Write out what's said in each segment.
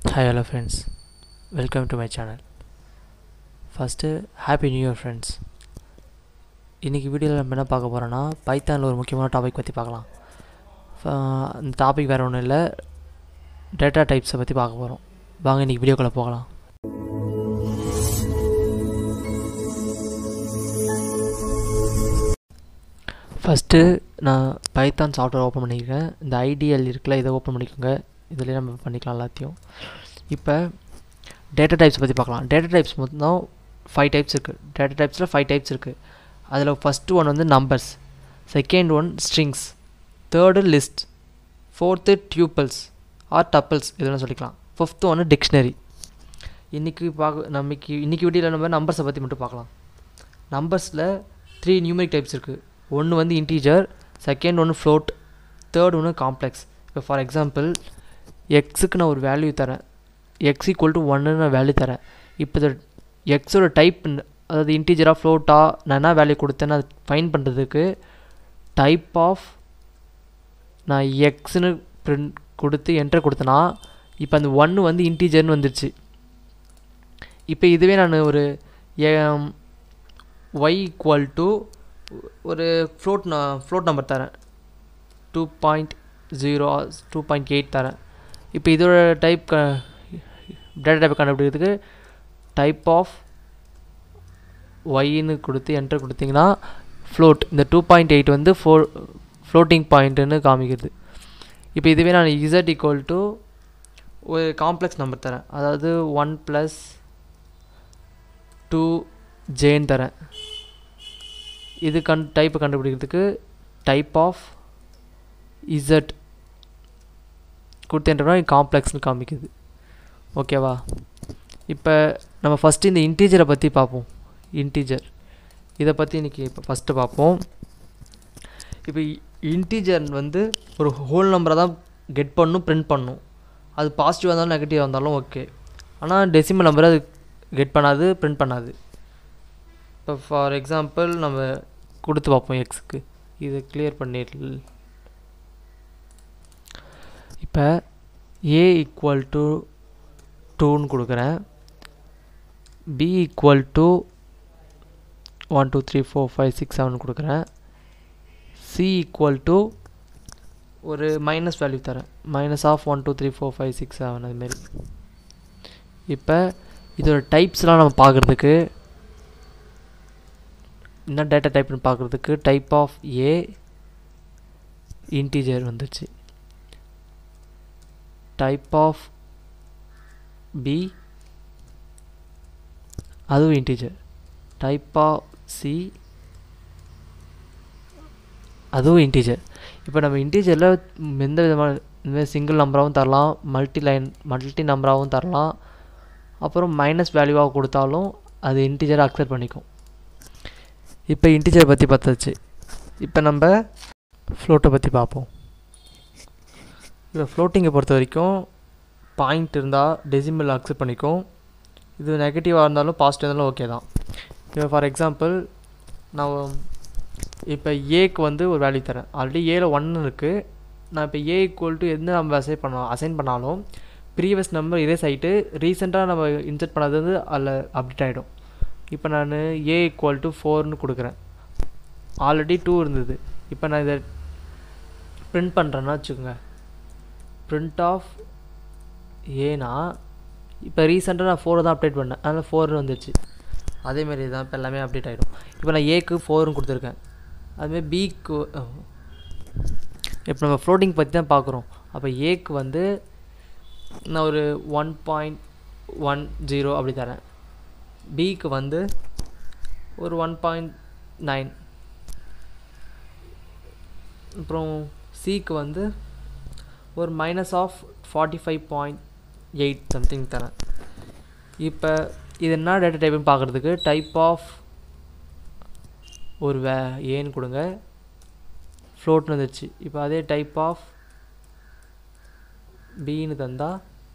Hi, hello friends. Welcome to my channel. First happy new year friends இன்றைக்கி வீடியோவில் நம்ம என்ன பார்க்க போகிறோன்னா பைத்தானில் ஒரு முக்கியமான டாபிக் பற்றி பார்க்கலாம் ஃப- அந்த டாபிக் வேறு ஒன்றும் இல்லை டேட்டா டைப்ஸை பற்றி பார்க்க போகிறோம் வாங்க இன்றைக்கி வீடியோக்குள்ளே போகலாம் ஃபஸ்ட்டு நான் பைத்தான் சாஃப்ட்வேர் ஓப்பன் பண்ணிக்கிறேன் இந்த ஐடிஎல் இருக்குல்ல இதை ஓப்பன் பண்ணிக்கோங்க இதுலேயே நம்ம பண்ணிக்கலாம் எல்லாத்தையும் இப்போ டேட்டா டைப்ஸ் பற்றி பார்க்கலாம் டேட்டா டைப்ஸ் மொத்தம் ஃபைவ் டைப்ஸ் இருக்குது டேட்டா டைப்ஸில் ஃபைவ் டைப்ஸ் இருக்குது அதில் ஃபஸ்ட்டு ஒன் வந்து numbers second one strings third list fourth tuples or tuples இதெல்லாம் சொல்லிக்கலாம் ஃபிஃப்த்து ஒன்று டிக்ஷனரி இன்றைக்கி பார்க்க நமக்கு இன்றைக்கி வீடியோவில் நம்ம நம்பர்ஸை பற்றி மட்டும் பார்க்கலாம் நம்பர்ஸில் த்ரீ நியூமரிக் டைப்ஸ் இருக்குது ஒன்று வந்து இன்டீஜர் செகண்ட் ஒன்று ஃப்ளோட் தேர்ட் ஒன்று காம்ப்ளெக்ஸ் இப்போ ஃபார் எக்ஸாம்பிள் எக்ஸுக்கு நான் ஒரு வேல்யூ தரேன் எக்ஸ் ஈக்குவல் டு ஒன்னு நான் வேல்யூ தரேன் இப்போ இந்த எக்ஸோட டைப் அதாவது இன்டீஜராக ஃப்ளோட்டா நான் என்ன வேல்யூ கொடுத்தேன்னு அது ஃபைன் பண்ணுறதுக்கு டைப் ஆஃப் நான் எக்ஸ்னு பிரிண்ட் கொடுத்து என்டர் கொடுத்தேன்னா இப்போ அந்த ஒன்று வந்து இன்டீஜர்னு வந்துருச்சு இப்போ இதுவே நான் ஒரு ஒய் ஈக்குவல் டு ஒரு ஃப்ளோட் நான் ஃப்ளோட் நம்பர் தரேன் two point zero two point eight தரேன் இப்போ இதோட டைப் க டேட்டா டைப் கண்டுபிடிக்கிறதுக்கு டைப் ஆஃப் ஒய்ன்னு கொடுத்து என்டர் கொடுத்தீங்கன்னா ஃப்ளோட் இந்த டூ பாயிண்ட் எயிட் வந்து ஃபோ ஃப்ளோட்டிங் பாயிண்ட்டுன்னு காமிக்கிறது இப்போ இதுவே நான் இசட் ஈக்குவல் டு ஒரு காம்ப்ளெக்ஸ் நம்பர் தரேன் அதாவது ஒன் ப்ளஸ் டூ ஜேன்னு தரேன் இது கண் டைப்பை கண்டுபிடிக்கிறதுக்கு டைப் ஆஃப் இசட் கொடுத்தேன்றா காம்ப்ளெக்ஸ்னு காமிக்குது ஓகேவா இப்போ நம்ம ஃபஸ்ட்டு இந்த இன்டீஜரை பற்றி பார்ப்போம் இன்டீஜர் இதை பற்றி இன்றைக்கி இப்போ ஃபஸ்ட்டு பார்ப்போம் இப்போ இன்டீஜர் வந்து ஒரு ஹோல் நம்பரை தான் கெட் பண்ணும் பிரிண்ட் பண்ணும் அது பாசிட்டிவாக இருந்தாலும் நெகட்டிவாக இருந்தாலும் ஓகே ஆனால் டெசிமல் நம்பரை அது கெட் பண்ணாது பிரிண்ட் பண்ணாது இப்போ ஃபார் எக்ஸாம்பிள் நம்ம கொடுத்து பார்ப்போம் எக்ஸுக்கு இதை கிளியர் பண்ணிடல இப்போ ஏ ஈக்குவல் டு டூன்னு கொடுக்குறேன் b equal to one two three four five six seven கொடுக்குறேன் சி ஈக்குவல் டு ஒரு மைனஸ் வேல்யூ தரேன் minus of one two three four five six seven அதுமாரி இப்போ இதோட டைப்ஸ்லாம் நம்ம பார்க்குறதுக்கு என்ன டேட்டா டைப்னு பார்க்குறதுக்கு டைப் ஆஃப் ஏ இன்டீஜர் வந்துச்சு டைப் ஆஃப் பி அதுவும் இன்டீஜர் டைப் ஆஃப் சி அதுவும் இன்டீஜர் இப்போ நம்ம இன்டீஜரில் எந்த விதமான இந்த சிங்கிள் நம்பராகவும் தரலாம் மல்டி லைன் மல்டி நம்பராகவும் தரலாம் அப்புறம் மைனஸ் வேல்யூவாக கொடுத்தாலும் அது இன்டீஜரை அக்செப்ட் பண்ணிக்கும் இப்போ இன்டீஜர் பற்றி பார்த்தாச்சு இப்போ நம்ம ஃப்ளோட்டை பற்றி பார்ப்போம் இப்போ ஃப்ளோட்டிங்கை பொறுத்த வரைக்கும் பாயிண்ட் இருந்தால் டெசிமல் அக்செப்ட் பண்ணிக்கும் இது நெகட்டிவாக இருந்தாலும் பாசிட்டிவ் இருந்தாலும் ஓகே தான் இப்போ ஃபார் எக்ஸாம்பிள் நான் இப்போ ஏக்கு வந்து ஒரு வேல்யூ தரேன் ஆல்ரெடி ஏல ஒன்று இருக்குது நான் இப்போ ஏ ஈக்குவல் டு எந்த நம்ம அசைன் பண்ண அசைன் பண்ணாலும் ப்ரீவியஸ் நம்பர் இரேஸ் ஆகிட்டு ரீசெண்டாக நம்ம இன்சர்ட் பண்ணது வந்து அதில் அப்டேட் ஆகிடும் இப்போ நான் ஏ ஈக்குவல் டு ஃபோர்னு கொடுக்குறேன் ஆல்ரெடி டூ இருந்தது இப்போ நான் இதை பிரிண்ட் பண்ணுறேன்னா வச்சுக்கோங்க பிரிண்ட் ஆஃப் ஏனா இப்போ ரீசெண்டாக நான் ஃபோரை தான் அப்டேட் பண்ணேன் அதனால் ஃபோர்னு வந்துச்சு அதேமாரி தான் இப்போ எல்லாமே அப்டேட் ஆகிடும் இப்போ நான் ஏக்கு ஃபோர்னு கொடுத்துருக்கேன் அதுமாரி பிக்கு இப்போ நம்ம ஃப்ளோட்டிங் பற்றி தான் பார்க்குறோம் அப்போ ஏக்கு வந்து நான் ஒரு ஒன் பாயிண்ட் ஒன் ஜீரோ அப்படி தரேன் பிக்கு வந்து ஒரு ஒன் பாயிண்ட் நைன் அப்புறம் சிக்கு வந்து ஒரு minus of forty five point eight something தரேன் இப்போ இது என்ன டேட்டா டைப்னு பார்க்குறதுக்கு டைப் ஆஃப் ஒரு வே ஏன்னு கொடுங்க ஃப்ளோட்னு வந்துச்சு இப்போ அதே டைப் ஆஃப் பின்னு தந்தால்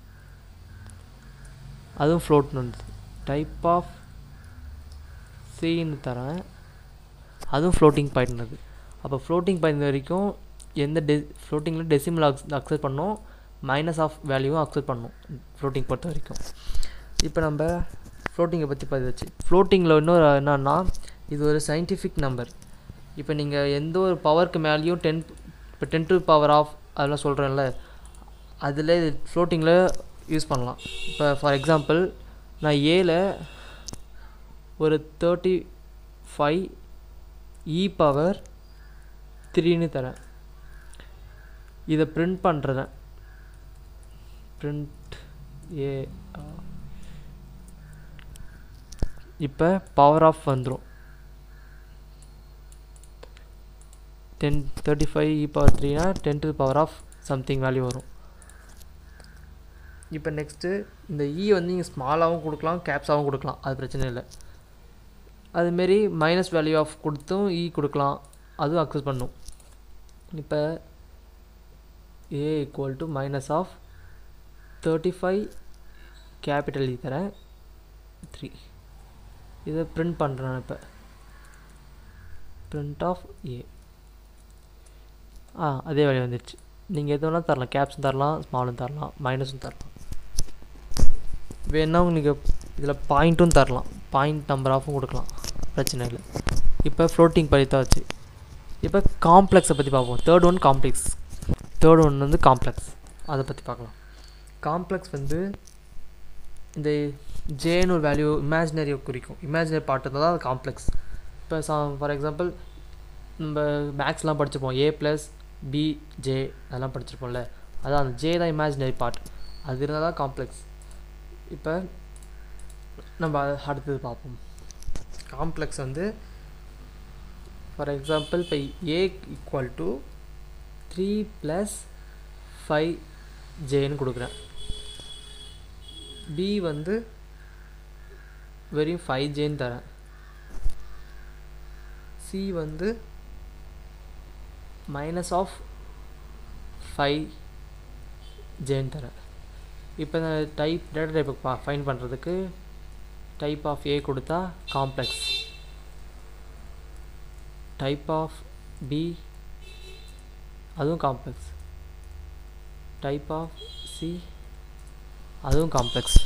அதுவும் ஃப்ளோட்னு வந்துது டைப் ஆஃப் சின்னு தரேன் அதுவும் ஃப்ளோட்டிங் பாயிண்ட்னது அப்போ ஃப்ளோட்டிங் பாயிண்ட் வரைக்கும் எந்த டெ ஃப்ளோட்டிங்கில் டெசிமல் அக்ஸ் அக்செப்ட் பண்ணோம் மைனஸ் ஆஃப் வேல்யூவும் அக்செப்ட் பண்ணும் ஃப்ளோட்டிங் பொறுத்த வரைக்கும் இப்போ நம்ம ஃப்ளோட்டிங்கை பற்றி பதிவச்சு ஃப்ளோட்டிங்கில் இன்னொரு என்னன்னா இது ஒரு சயின்டிஃபிக் நம்பர் இப்போ நீங்கள் எந்த ஒரு பவருக்கு மேலேயும் டென் இப்போ டென் டு பவர் ஆஃப் அதெல்லாம் சொல்கிறேன்ல அதில் ஃப்ளோட்டிங்கில் யூஸ் பண்ணலாம் இப்போ ஃபார் எக்ஸாம்பிள் நான் ஏல ஒரு தேர்ட்டி ஃபைவ் இ பவர் த்ரீன்னு தரேன் இதை பிரிண்ட் பண்ணுறேன் பிரிண்ட் ஏ இப்போ பவர் ஆஃப் வந்துடும் ten thirty five e power த்ரீனா ten to power of something value வரும் இப்போ நெக்ஸ்ட்டு இந்த இ வந்து நீங்கள் ஸ்மாலாகவும் கொடுக்கலாம் கேப்ஸாகவும் கொடுக்கலாம் அது பிரச்சனை இல்லை அதுமாரி மைனஸ் வேல்யூ ஆஃப் கொடுத்தும் இ கொடுக்கலாம் அதுவும் அக்சஸ் பண்ணும் இப்போ a equal to minus of thirty five capital e தரேன் த்ரீ இதை பிரிண்ட் பண்ணுறேன் இப்போ பிரிண்ட் ஆஃப் ஏ ஆ அதே வேல்யூ வந்துடுச்சு நீங்கள் எது வேணாலும் தரலாம் கேப்ஸும் தரலாம் ஸ்மாலும் தரலாம் மைனஸும் தரலாம் வேணா நீங்கள் இதில் பாயிண்ட்டும் தரலாம் பாயிண்ட் நம்பர் ஆஃபும் கொடுக்கலாம் பிரச்சனை இல்லை இப்போ ஃப்ளோட்டிங் படித்தாச்சு இப்போ காம்ப்ளெக்ஸை பற்றி பார்ப்போம் third one complex third one வந்து காம்ப்ளெக்ஸ் அதை பற்றி பார்க்கலாம் காம்ப்ளெக்ஸ் வந்து இந்த ஜேன்னு ஒரு வேல்யூ இமேஜினரியை குறிக்கும் இமேஜினரி பார்ட் இருந்தால் தான் அது காம்ப்ளெக்ஸ் இப்போ சா ஃபார் எக்ஸாம்பிள் நம்ம மேக்ஸ்லாம் படிச்சிருப்போம் ஏ ப்ளஸ் பி ஜே அதெல்லாம் படிச்சிருப்போம்ல அதான் அந்த ஜே தான் இமேஜினரி பார்ட் அது இருந்தால் தான் காம்ப்ளெக்ஸ் இப்போ நம்ம அடுத்தது பார்ப்போம் காம்ப்ளெக்ஸ் வந்து ஃபார் எக்ஸாம்பிள் இப்போ a equal to three plus five ஜேன்னு கொடுக்குறேன் பி வந்து வெறும் ஃபைவ் ஜேன்னு தரேன் சி வந்து மைனஸ் ஆஃப் ஃபைவ் ஜேன்னு தரேன் இப்போ இந்த டைப் டேட்டா டைப்பை ஃபைன் பண்ணுறதுக்கு டைப் ஆஃப் ஏ கொடுத்தா காம்ப்ளெக்ஸ் டைப் ஆஃப் பி அதுவும் காம்ப்ளெக்ஸ் டைப் ஆஃப் சி அதுவும் காம்ப்ளெக்ஸ்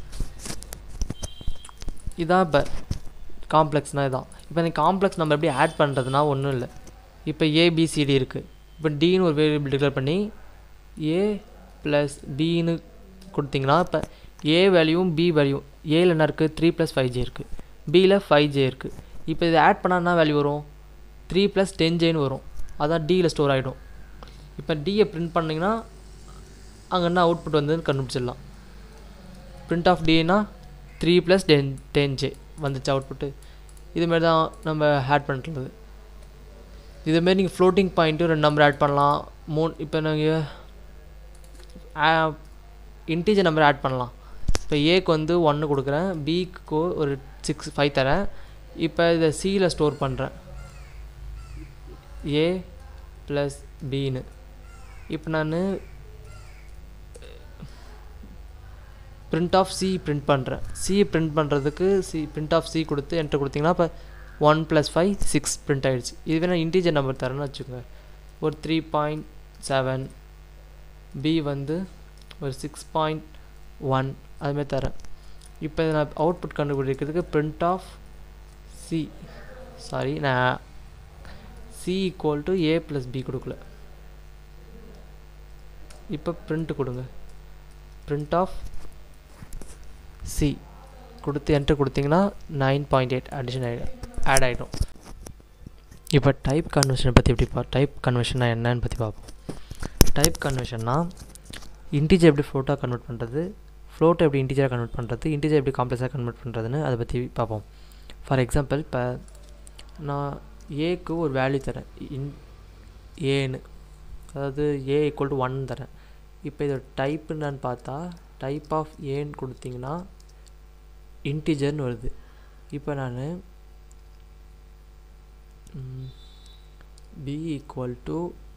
இதான் இப்போ காம்ப்ளெக்ஸ்னால் இதான் இப்போ இந்த காம்ப்ளெக்ஸ் நம்ம எப்படி ஆட் பண்ணுறதுனா ஒன்றும் இல்லை இப்போ ஏபிசிடி இருக்குது இப்போ டின்னு ஒரு வேரியபிள் டிக்ளேர் பண்ணி ஏ ப்ளஸ் பின்னு கொடுத்தீங்கன்னா இப்போ ஏ வேல்யூவும் பி வேல்யூ ஏல என்ன இருக்குது த்ரீ ப்ளஸ் ஃபைவ் ஜே இருக்குது பியில் ஃபைவ் ஜே இருக்குது இப்போ இதை ஆட் பண்ணால் என்ன வேல்யூ வரும் த்ரீ ப்ளஸ் டென் ஜேன்னு வரும் அதான் டியில் ஸ்டோர் ஆகிடும் இப்போ டியை பிரிண்ட் பண்ணிங்கன்னா அங்கே என்ன அவுட்புட் வந்து கண்டுபிடிச்சிடலாம் பிரிண்ட் ஆஃப் டினா three plus ten ten j வந்துச்சு அவுட்புட்டு இதுமாரி தான் நம்ம ஆட் பண்ணுறது இதுமாரி நீங்கள் ஃப்ளோட்டிங் பாயிண்ட்டும் ரெண்டு நம்பர் ஆட் பண்ணலாம் மூணு இப்போ நீங்கள் இன்டீஜர் நம்பர் ஆட் பண்ணலாம் இப்போ ஏக்கு வந்து ஒன்று கொடுக்குறேன் பிக்கு ஒரு சிக்ஸ் ஃபைவ் தரேன் இப்போ இதை சியில் ஸ்டோர் பண்ணுறேன் ஏ ப்ளஸ் பின்னு இப்போ நான் பிரிண்ட் ஆஃப் சி பிரிண்ட் பண்ணுறேன் சி பிரிண்ட் பண்ணுறதுக்கு சி பிரிண்ட் ஆஃப் சி கொடுத்து என்ட்ரு கொடுத்தீங்கன்னா இப்போ one plus five six print ஆகிடுச்சு இதுவே நான் இன்டீஜர் நம்பர் தரேன்னு வச்சுக்கோங்க ஒரு த்ரீ பாயிண்ட் செவன் பி வந்து ஒரு சிக்ஸ் பாயிண்ட் ஒன் அதுமாரி தரேன் இப்போ நான் அவுட்புட் கண்டுபிடிக்கிறதுக்கு பிரிண்ட் ஆஃப் சி சாரி நான் c equal to a plus b கொடுக்கல இப்போ பிரிண்ட் கொடுங்க பிரிண்ட் ஆஃப் சி கொடுத்து என்ட்ரு கொடுத்தீங்கன்னா நைன் பாயிண்ட் எயிட் அடிஷன் ஆகிடும் ஆட் ஆகிடும் இப்போ டைப் கன்வர்ஷனை பற்றி எப்படி பா டைப் கன்வர்ஷனா என்னன்னு பற்றி பார்ப்போம் டைப் கன்வர்ஷன்னா இன்டீஜர் எப்படி ஃப்ளோட்டாக கன்வெர்ட் பண்ணுறது ஃப்ளோட்டை எப்படி இன்டீஜராக கன்வெர்ட் பண்ணுறது இன்டீஜர் எப்படி காம்ப்ளெக்ஸாக கன்வெர்ட் பண்ணுறதுன்னு அதை பற்றி பார்ப்போம் ஃபார் எக்ஸாம்பிள் இப்போ நான் ஏக்கு ஒரு வேல்யூ தரேன் இன் ஏன்னு அதாவது ஏ ஈக்குவல் டு ஒன் தரேன் இப்போ இதோட டைப் என்னன்னு பார்த்தா டைப் ஆஃப் ஏன்னு கொடுத்தீங்கன்னா இன்டிஜர்னு வருது இப்போ நான் b equal to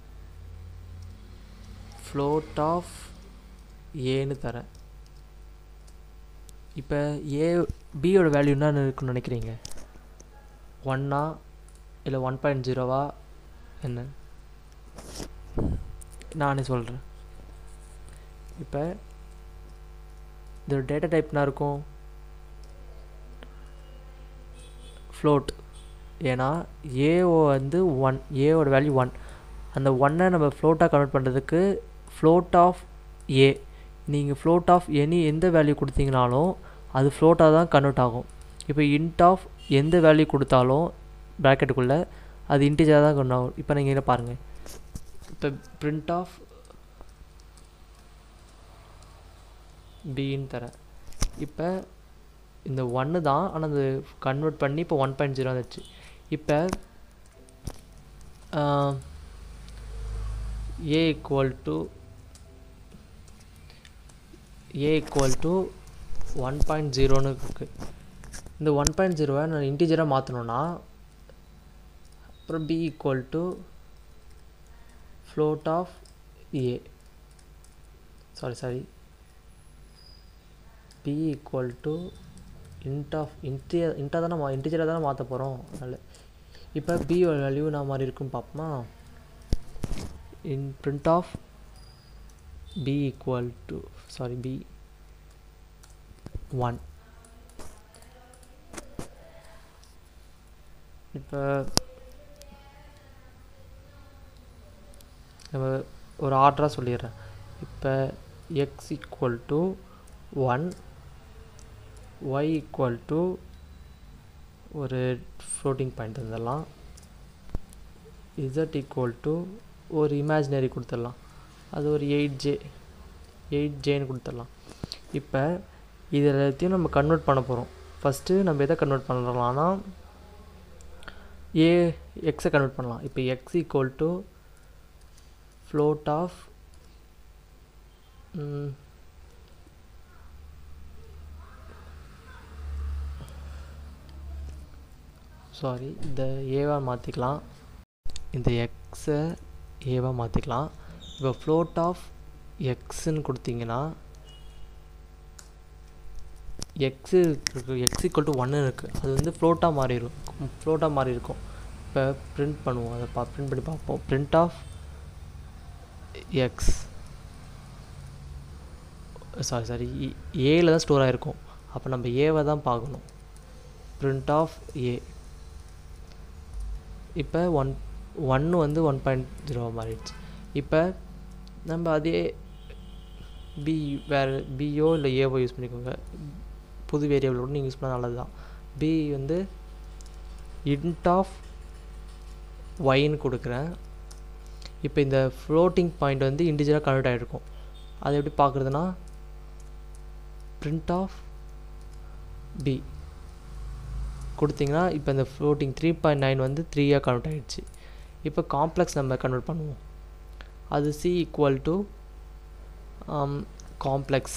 float of ஏன்னு தரேன் இப்போ ஏ பியோட வேல்யூ என்ன இருக்குன்னு நினைக்கிறீங்க ஒன்னா இல்லை ஒன் பாயிண்ட் ஜீரோவா என்ன நானே சொல்கிறேன் இப்போ இதோட டேட்டா டைப் என்ன இருக்கும் ஃப்ளோட் ஏன்னா ஏஓ வந்து ஒன் ஏவோட வேல்யூ ஒன் அந்த ஒன்னை நம்ம ஃப்ளோட்டாக கன்வெர்ட் பண்ணுறதுக்கு ஃப்ளோட் ஆஃப் ஏ நீங்கள் ஃப்ளோட் ஆஃப் எனி எந்த வேல்யூ கொடுத்தீங்கனாலும் அது ஃப்ளோட்டாக தான் கன்வெர்ட் ஆகும் இப்போ இன்ட் ஆஃப் எந்த வேல்யூ கொடுத்தாலும் ப்ராக்கெட்டுக்குள்ளே அது இன்டிஜராக தான் கன்வெர்ட் ஆகும் இப்போ நீங்கள் என்ன பாருங்கள் இப்போ பிரிண்ட் ஆஃப் பின்னு தரேன் இப்போ இந்த ஒன்று தான் ஆனால் அது கன்வெர்ட் பண்ணி இப்போ ஒன் பாயிண்ட் ஜீரோ வந்துச்சு இப்போ a equal to a equal to one point ஜீரோன்னு இருக்குது இந்த ஒன் பாயிண்ட் ஜீரோவை நான் இன்டிஜராக மாற்றணுன்னா அப்புறம் b equal to float of a sorry sorry b equal to int of இன்டி இன்ட்டாக தானே மா இன்டிஜராக தானே மாற்ற போகிறோம் அதனால் இப்போ பி வேல்யூ நான் மாதிரி இருக்குன்னு பார்ப்போமா இன் print of b equal to sorry b one இப்போ நம்ம ஒரு ஆர்டராக சொல்லிடுறேன் இப்போ x equal to one y equal to ஒரு ஃப்ளோட்டிங் பாயிண்ட் தந்துடலாம் இசட் ஈக்குவல் டு ஒரு இமேஜினரி கொடுத்துடலாம் அது ஒரு எயிட் ஜே எயிட் ஜேன்னு கொடுத்துடலாம் இப்போ இது எல்லாத்தையும் நம்ம கன்வெர்ட் பண்ண போகிறோம் ஃபஸ்ட்டு நம்ம எதை கன்வெர்ட் பண்ணலாம்னா ஏ எக்ஸை கன்வெர்ட் பண்ணலாம் இப்போ x equal to float of sorry இந்த ஏவாக மாற்றிக்கலாம் இந்த எக்ஸை ஏவாக மாற்றிக்கலாம் இப்போ ஃப்ளோட் ஆஃப் எக்ஸுன்னு கொடுத்தீங்கன்னா எக்ஸு இருக்குது எக்ஸ் ஈக்குவல் டு ஒன்று இருக்குது அது வந்து ஃப்ளோட்டாக மாறிடும் ஃப்ளோட்டாக மாறி இருக்கும் இப்போ பிரிண்ட் பண்ணுவோம் அதை பா பிரிண்ட் பண்ணி பார்ப்போம் print of x sorry sorry ஏல தான் ஸ்டோர் ஆகிருக்கும் அப்போ நம்ம ஏவை தான் பார்க்கணும் பிரிண்ட் ஆஃப் ஏ இப்போ ஒன் ஒன்று வந்து ஒன் பாயிண்ட் ஜீரோ மாறிடுச்சு இப்போ நம்ம அதே பி வேறு பியோ இல்லை ஏவோ யூஸ் பண்ணிக்கோங்க புது வேரியபிள் கூட நீங்கள் யூஸ் பண்ணால் நல்லது தான் பி வந்து இன்ட் ஆஃப் ஒயின்னு கொடுக்குறேன் இப்போ இந்த ஃப்ளோட்டிங் பாயிண்ட் வந்து இண்டிஜுவலாக கன்வெர்ட் ஆகிருக்கும் அதை எப்படி பார்க்குறதுனா பிரிண்ட் ஆஃப் பி கொடுத்தீங்கன்னா இப்போ இந்த ஃப்ளோட்டிங் த்ரீ பாயிண்ட் நைன் வந்து த்ரீயாக கன்வெர்ட் ஆகிடுச்சு இப்போ காம்ப்ளெக்ஸ் நம்ம கன்வெர்ட் பண்ணுவோம் அது c equal to complex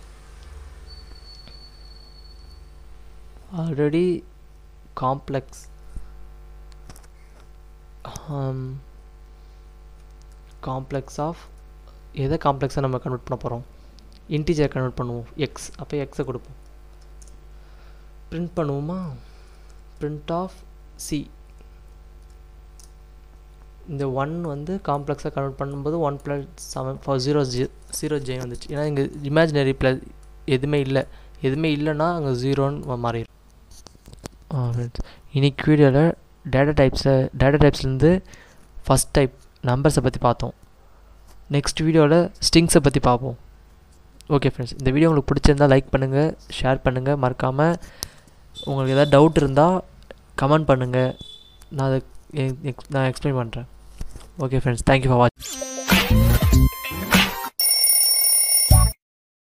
already complex complex of எதை காம்ப்ளெக்ஸாக நம்ம கன்வெர்ட் பண்ண போகிறோம் இன்டிஜர் கன்வெர்ட் பண்ணுவோம் எக்ஸ் அப்போ எக்ஸை கொடுப்போம் பிரிண்ட் பண்ணுவோமா பிரிண்ட் ஆஃப் சி இந்த ஒன் வந்து காம்ப்ளெக்ஸாக கன்வெர்ட் பண்ணும்போது one plus seven four zero g zero ஜெயின் வந்துச்சு ஏன்னா இங்கே இமேஜினரி ப்ளஸ் எதுவுமே இல்லை எதுவுமே இல்லைன்னா அங்கே ஜீரோன்னு மாறிடும் இன்னைக்கு வீடியோவில் டேட்டா டைப்ஸை டேட்டா டைப்ஸ்லேருந்து ஃபஸ்ட் டைப் நம்பர்ஸை பற்றி பார்த்தோம் நெக்ஸ்ட் வீடியோவில் ஸ்ட்ரிங்ஸை பற்றி பார்ப்போம் ஓகே ஃப்ரெண்ட்ஸ் இந்த வீடியோ உங்களுக்கு பிடிச்சிருந்தால் லைக் பண்ணுங்கள் ஷேர் பண்ணுங்கள் மறக்காமல் உங்களுக்கு எதாவது டவுட் இருந்தால் கமெண்ட் பண்ணுங்கள் நான் அதை நான் எக்ஸ்பிளைன் பண்ணுறேன் okay friends thank you for watch